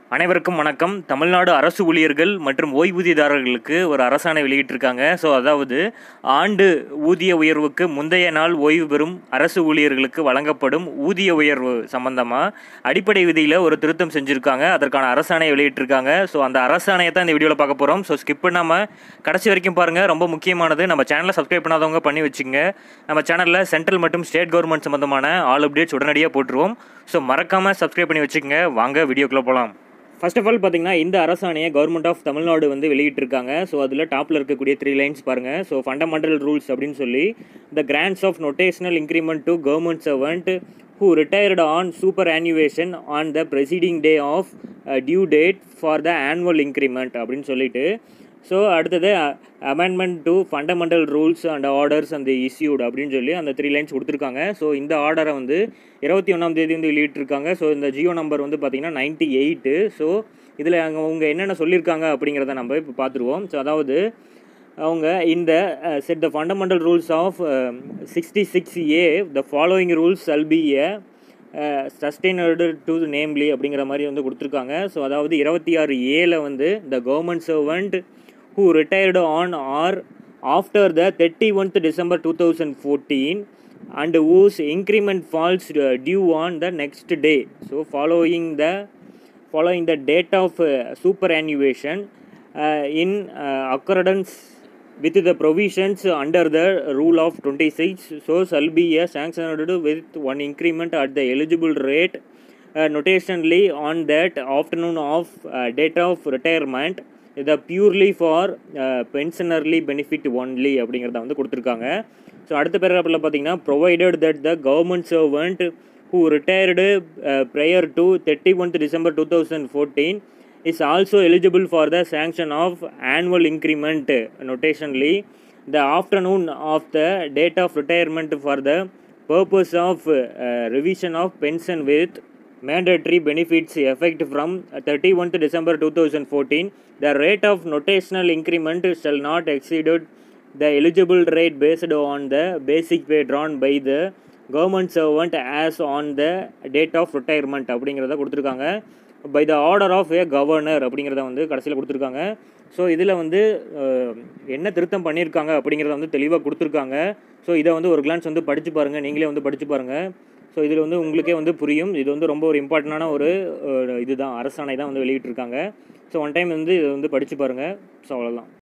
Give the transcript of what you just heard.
அனைவருக்கும் வணக்கம் தமிழ்நாடு அரசு ஊழியர்கள் மற்றும் ஓய்வூதியதாரர்களுக்கு ஒரு அரசாணை வெளியிட்டிருக்காங்க ஸோ அதாவது ஆண்டு ஊதிய உயர்வுக்கு முந்தைய நாள் ஓய்வு பெறும் அரசு ஊழியர்களுக்கு வழங்கப்படும் ஊதிய உயர்வு சம்பந்தமாக அடிப்படை விதியில் ஒரு திருத்தம் செஞ்சுருக்காங்க அதற்கான அரசாணை வெளியிட்டிருக்காங்க ஸோ அந்த அரசாணையை தான் இந்த வீடியோவில் பார்க்க போகிறோம் ஸோ ஸ்கிப் பண்ணாமல் கடைசி வரைக்கும் பாருங்கள் ரொம்ப முக்கியமானது நம்ம சேனலை சப்ஸ்கிரைப் பண்ணாதவங்க பண்ணி வச்சுங்க நம்ம சேனலில் சென்ட்ரல் மற்றும் ஸ்டேட் கவர்மெண்ட் சம்பந்தமான ஆல் அப்டேட்ஸ் உடனடியாக போட்டுருவோம் ஸோ மறக்காமல் சப்ஸ்கிரைப் பண்ணி வச்சுக்கோங்க வாங்க வீடியோக்குள்ளே போகலாம் ஃபர்ஸ்ட் ஆஃப் ஆல் பார்த்தீங்கன்னா இந்த அரசாணையை கவர்மெண்ட் ஆஃப் தமிழ்நாடு வந்து வெளியிட்டிருக்காங்க ஸோ அதில் டாப்பில் இருக்கக்கூடிய த்ரீ லைன்ஸ் பாருங்கள் ஸோ ஃபண்டமெண்டல் ரூல்ஸ் அப்படின்னு சொல்லி the grants of notional increment to government servant who retired on superannuation on the preceding day of uh, due date for the annual increment அப்படின்னு சொல்லிட்டு ஸோ அடுத்தது amendment to fundamental rules and orders அந்த issued அப்படின்னு சொல்லி அந்த three lines கொடுத்துருக்காங்க so இந்த ஆர்டரை வந்து இருபத்தி ஒன்றாம் தேதி வந்து வெளியிட்டிருக்காங்க ஸோ இந்த ஜியோ நம்பர் வந்து பார்த்திங்கன்னா நைன்ட்டி எயிட்டு ஸோ இதில் அங்கே அவங்க என்னென்ன சொல்லியிருக்காங்க அப்படிங்கிறத நம்ம இப்போ பார்த்துருவோம் ஸோ அதாவது அவங்க இந்த set the fundamental rules of sixty six A the following rules all B a sustained to namely அப்படிங்கிற மாதிரி வந்து கொடுத்துருக்காங்க ஸோ அதாவது இருபத்தி ஆறு ஏல வந்து the government servant who retired on or after the thirty ஒன்த் December two thousand fourteen and whose increment falls due on the next day so following the following the date of uh, superannuation uh, in uh, accordance with the provisions under the rule of 26 so shall be uh, sanctioned with one increment at the eligible rate uh, notationally on that afternoon of uh, date of retirement the purely for uh, pensionerly benefit only அப்படிங்கிறத வந்து கொடுத்துருக்காங்க so அடுத்த பேராப்பில் பார்த்தீங்கன்னா provided that the government servant who retired uh, prior to 31st December 2014 is also eligible for the sanction of annual increment notationally the afternoon of the date of retirement for the purpose of uh, revision of pension with mandatory benefits effect from 31st December 2014 the rate of notational increment shall not exceed the eligible rate based on the basic pay drawn by the government servant as on the date of retirement அப்படிங்கிறத கொடுத்துருக்காங்க by the order of a governor அப்படிங்கிறத வந்து கடைசியில் கொடுத்துருக்காங்க so இதில் வந்து என்ன திருத்தம் பண்ணியிருக்காங்க அப்படிங்கிறத வந்து தெளிவாக கொடுத்துருக்காங்க ஸோ இதை வந்து ஒரு கிளான்ஸ் வந்து படித்து பாருங்கள் நீங்களே வந்து படித்து பாருங்கள் ஸோ இதில் வந்து உங்களுக்கே வந்து புரியும் இது வந்து ரொம்ப ஒரு இம்பார்ட்டண்டான ஒரு இதுதான் அரசாணை தான் வந்து வெளியிட்டிருக்காங்க ஸோ ஒன் டைம் வந்து இதை வந்து படித்து பாருங்கள் ஸோ அவ்வளோதான்